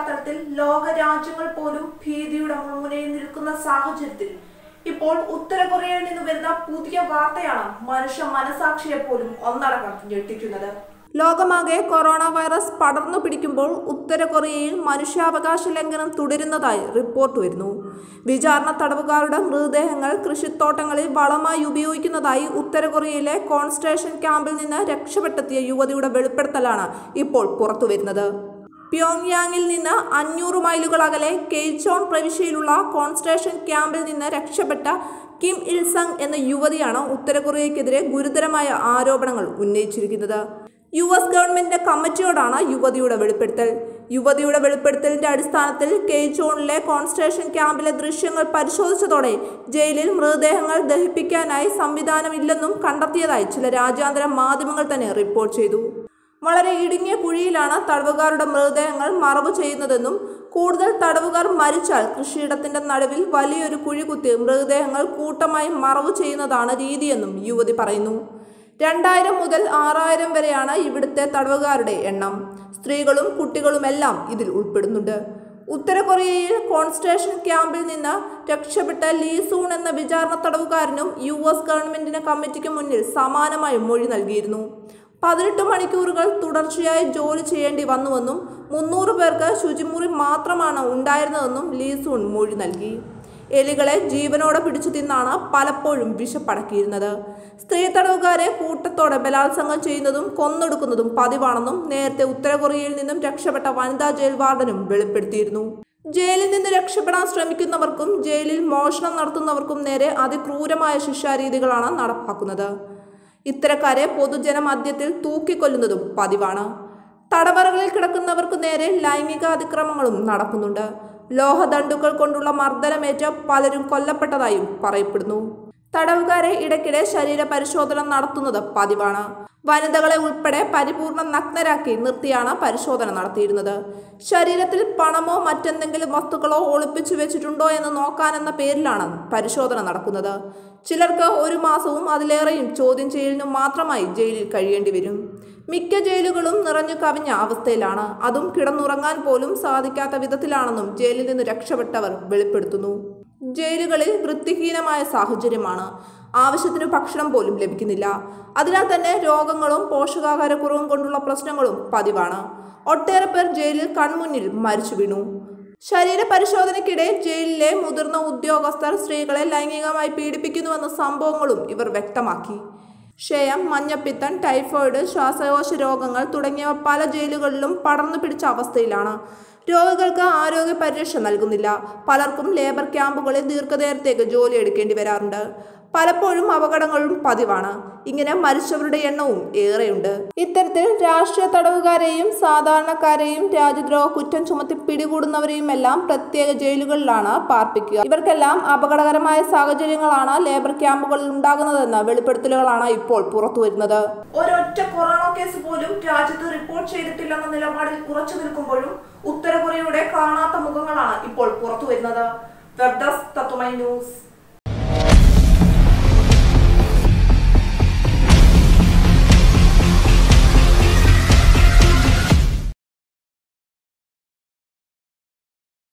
പശ്ചാത്തലത്തിൽ ലോക രാജ്യങ്ങൾ പോലും ഭീതിയുടെ മുൾമുനയിൽ നിൽക്കുന്ന സാഹചര്യത്തിൽ ഇപ്പോൾ ഉത്തര കൊറിയയിൽ നിന്ന് വരുന്ന പുതിയ വാർത്തയാണ് മനുഷ്യ മനസാക്ഷിയെ പോലും ഒന്നടങ്കം ഞെട്ടിക്കുന്നത് ലോകമാകെ കൊറോണ വൈറസ് പടർന്നു പിടിക്കുമ്പോൾ ഉത്തര കൊറിയയിൽ മനുഷ്യാവകാശ ലംഘനം തുടരുന്നതായി റിപ്പോർട്ട് വരുന്നു വിചാരണ തടവുകാരുടെ മൃതദേഹങ്ങൾ കൃഷിത്തോട്ടങ്ങളിൽ വളമായി ഉപയോഗിക്കുന്നതായി ഉത്തര കൊറിയയിലെ കോൺസ്ട്രേഷൻ ക്യാമ്പിൽ നിന്ന് രക്ഷപ്പെട്ടെത്തിയ യുവതിയുടെ വെളിപ്പെടുത്തലാണ് ഇപ്പോൾ പുറത്തുവരുന്നത് പ്യോങ്യാങ്ങിൽ നിന്ന് അഞ്ഞൂറ് മൈലുകൾ അകലെ കെയ്ച്ചോൺ പ്രവിശ്യയിലുള്ള കോൺസ്ട്രേഷൻ ക്യാമ്പിൽ നിന്ന് രക്ഷപ്പെട്ട കിം ഇൽസങ് എന്ന യുവതിയാണ് ഉത്തര കൊറിയയ്ക്കെതിരെ ഗുരുതരമായ ആരോപണങ്ങൾ ഉന്നയിച്ചിരിക്കുന്നത് യു എസ് ഗവൺമെന്റിന്റെ കമ്മിറ്റിയോടാണ് യുവതിയുടെ വെളിപ്പെടുത്തൽ യുവതിയുടെ വെളിപ്പെടുത്തലിന്റെ അടിസ്ഥാനത്തിൽ കെയ്ച്ചോണിലെ കോൺസ്ട്രേഷൻ ക്യാമ്പിലെ ദൃശ്യങ്ങൾ പരിശോധിച്ചതോടെ ജയിലിൽ മൃതദേഹങ്ങൾ ദഹിപ്പിക്കാനായി സംവിധാനമില്ലെന്നും കണ്ടെത്തിയതായി ചില രാജ്യാന്തര മാധ്യമങ്ങൾ തന്നെ റിപ്പോർട്ട് ചെയ്തു വളരെ ഇടുങ്ങിയ കുഴിയിലാണ് തടവുകാരുടെ മൃതദേഹങ്ങൾ മറവ് ചെയ്യുന്നതെന്നും കൂടുതൽ തടവുകാർ മരിച്ചാൽ കൃഷിയിടത്തിന്റെ നടുവിൽ വലിയൊരു കുഴി കുത്തി മൃതദേഹങ്ങൾ കൂട്ടമായി മറവ് ചെയ്യുന്നതാണ് രീതിയെന്നും യുവതി പറയുന്നു രണ്ടായിരം മുതൽ ആറായിരം വരെയാണ് ഇവിടുത്തെ തടവുകാരുടെ എണ്ണം സ്ത്രീകളും കുട്ടികളുമെല്ലാം ഇതിൽ ഉൾപ്പെടുന്നുണ്ട് ഉത്തര കൊറിയയിൽ കോൺസ്ട്രേഷൻ ക്യാമ്പിൽ നിന്ന് രക്ഷപ്പെട്ട ലീസൂൺ എന്ന വിചാരണ തടവുകാരനും യു എസ് ഗവൺമെന്റിന് കമ്മിറ്റിക്ക് മുന്നിൽ സമാനമായി മൊഴി നൽകിയിരുന്നു പതിനെട്ട് മണിക്കൂറുകൾ തുടർച്ചയായി ജോലി ചെയ്യേണ്ടി വന്നുവെന്നും മുന്നൂറ് പേർക്ക് ശുചിമുറി മാത്രമാണ് ഉണ്ടായിരുന്നതെന്നും ലീസൂൺ മൊഴി നൽകി എലികളെ ജീവനോടെ പിടിച്ചു തിന്നാണ് പലപ്പോഴും വിഷപ്പടക്കിയിരുന്നത് സ്ത്രീ തടവുകാരെ കൂട്ടത്തോടെ ബലാത്സംഗം ചെയ്യുന്നതും കൊന്നൊടുക്കുന്നതും പതിവാണെന്നും നേരത്തെ ഉത്തര കൊറിയയിൽ നിന്നും രക്ഷപ്പെട്ട വനിതാ ജയിൽ വാർഡനും വെളിപ്പെടുത്തിയിരുന്നു ജയിലിൽ നിന്ന് രക്ഷപ്പെടാൻ ശ്രമിക്കുന്നവർക്കും ജയിലിൽ മോഷണം നടത്തുന്നവർക്കും നേരെ അതിക്രൂരമായ ശിക്ഷാരീതികളാണ് നടപ്പാക്കുന്നത് ഇത്തരക്കാരെ പൊതുജനമധ്യത്തിൽ തൂക്കിക്കൊല്ലുന്നതും പതിവാണ് തടവറകളിൽ കിടക്കുന്നവർക്ക് നേരെ ലൈംഗിക അതിക്രമങ്ങളും നടക്കുന്നുണ്ട് ലോഹദണ്ഡുക്കൾ കൊണ്ടുള്ള മർദ്ദനമേറ്റ് പലരും കൊല്ലപ്പെട്ടതായും പറയപ്പെടുന്നു തടവുകാരെ ഇടയ്ക്കിടെ ശരീര പരിശോധന നടത്തുന്നത് പതിവാണ് വനിതകളെ ഉൾപ്പെടെ പരിപൂർണ നഗ്നരാക്കി നിർത്തിയാണ് പരിശോധന നടത്തിയിരുന്നത് ശരീരത്തിൽ പണമോ മറ്റെന്തെങ്കിലും വസ്തുക്കളോ ഒളിപ്പിച്ചു വെച്ചിട്ടുണ്ടോ എന്ന് നോക്കാനെന്ന പേരിലാണ് പരിശോധന നടക്കുന്നത് ചിലർക്ക് ഒരു മാസവും അതിലേറെയും ചോദ്യം ചെയ്യലിനു മാത്രമായി ജയിലിൽ കഴിയേണ്ടി വരും മിക്ക ജയിലുകളും നിറഞ്ഞു കവിഞ്ഞ അവസ്ഥയിലാണ് അതും കിടന്നുറങ്ങാൻ പോലും സാധിക്കാത്ത വിധത്തിലാണെന്നും ജയിലിൽ നിന്ന് രക്ഷപ്പെട്ടവർ വെളിപ്പെടുത്തുന്നു ജയിലുകളിൽ വൃത്തിഹീനമായ സാഹചര്യമാണ് ആവശ്യത്തിന് ഭക്ഷണം പോലും ലഭിക്കുന്നില്ല അതിനാൽ തന്നെ രോഗങ്ങളും പോഷകാഹാരക്കുറവും കൊണ്ടുള്ള പ്രശ്നങ്ങളും പതിവാണ് ഒട്ടേറെ പേർ ജയിലിൽ കൺമുന്നിൽ മരിച്ചു വീണു ശരീര പരിശോധനയ്ക്കിടെ ജയിലിലെ മുതിർന്ന ഉദ്യോഗസ്ഥർ സ്ത്രീകളെ ലൈംഗികമായി പീഡിപ്പിക്കുന്നുവെന്ന സംഭവങ്ങളും ഇവർ വ്യക്തമാക്കി ക്ഷയം മഞ്ഞപ്പിത്തം ടൈഫോയിഡ് ശ്വാസകോശ രോഗങ്ങൾ തുടങ്ങിയവ പല ജയിലുകളിലും പടർന്നു പിടിച്ച അവസ്ഥയിലാണ് രോഗികൾക്ക് ആരോഗ്യ പരിരക്ഷ നൽകുന്നില്ല പലർക്കും ലേബർ ക്യാമ്പുകളിൽ ദീർഘനേരത്തേക്ക് ജോലി എടുക്കേണ്ടി വരാറുണ്ട് പലപ്പോഴും അപകടങ്ങളും പതിവാണ് ഇങ്ങനെ മരിച്ചവരുടെ എണ്ണവും ഏറെയുണ്ട് ഇത്തരത്തിൽ രാഷ്ട്രീയ തടവുകാരെയും സാധാരണക്കാരെയും രാജ്യദ്രോഹ കുറ്റം ചുമത്തി പിടികൂടുന്നവരെയും എല്ലാം പ്രത്യേക ജയിലുകളിലാണ് പാർപ്പിക്കുക ഇവർക്കെല്ലാം അപകടകരമായ സാഹചര്യങ്ങളാണ് ലേബർ ക്യാമ്പുകളിൽ ഉണ്ടാകുന്നതെന്ന വെളിപ്പെടുത്തലുകളാണ് ഇപ്പോൾ പുറത്തുവരുന്നത് ഒരൊറ്റ കൊറോണ കേസ് പോലും രാജ്യത്ത് റിപ്പോർട്ട് ചെയ്തിട്ടില്ലെന്ന നിലപാടിൽ ഉറച്ചു നിൽക്കുമ്പോഴും ഉത്തര കൊറിയയുടെ കാണാത്ത മുഖങ്ങളാണ് ഇപ്പോൾ പുറത്തുവരുന്നത് വെബ് ഡെസ്ക് തത്വമൈ ന്യൂസ്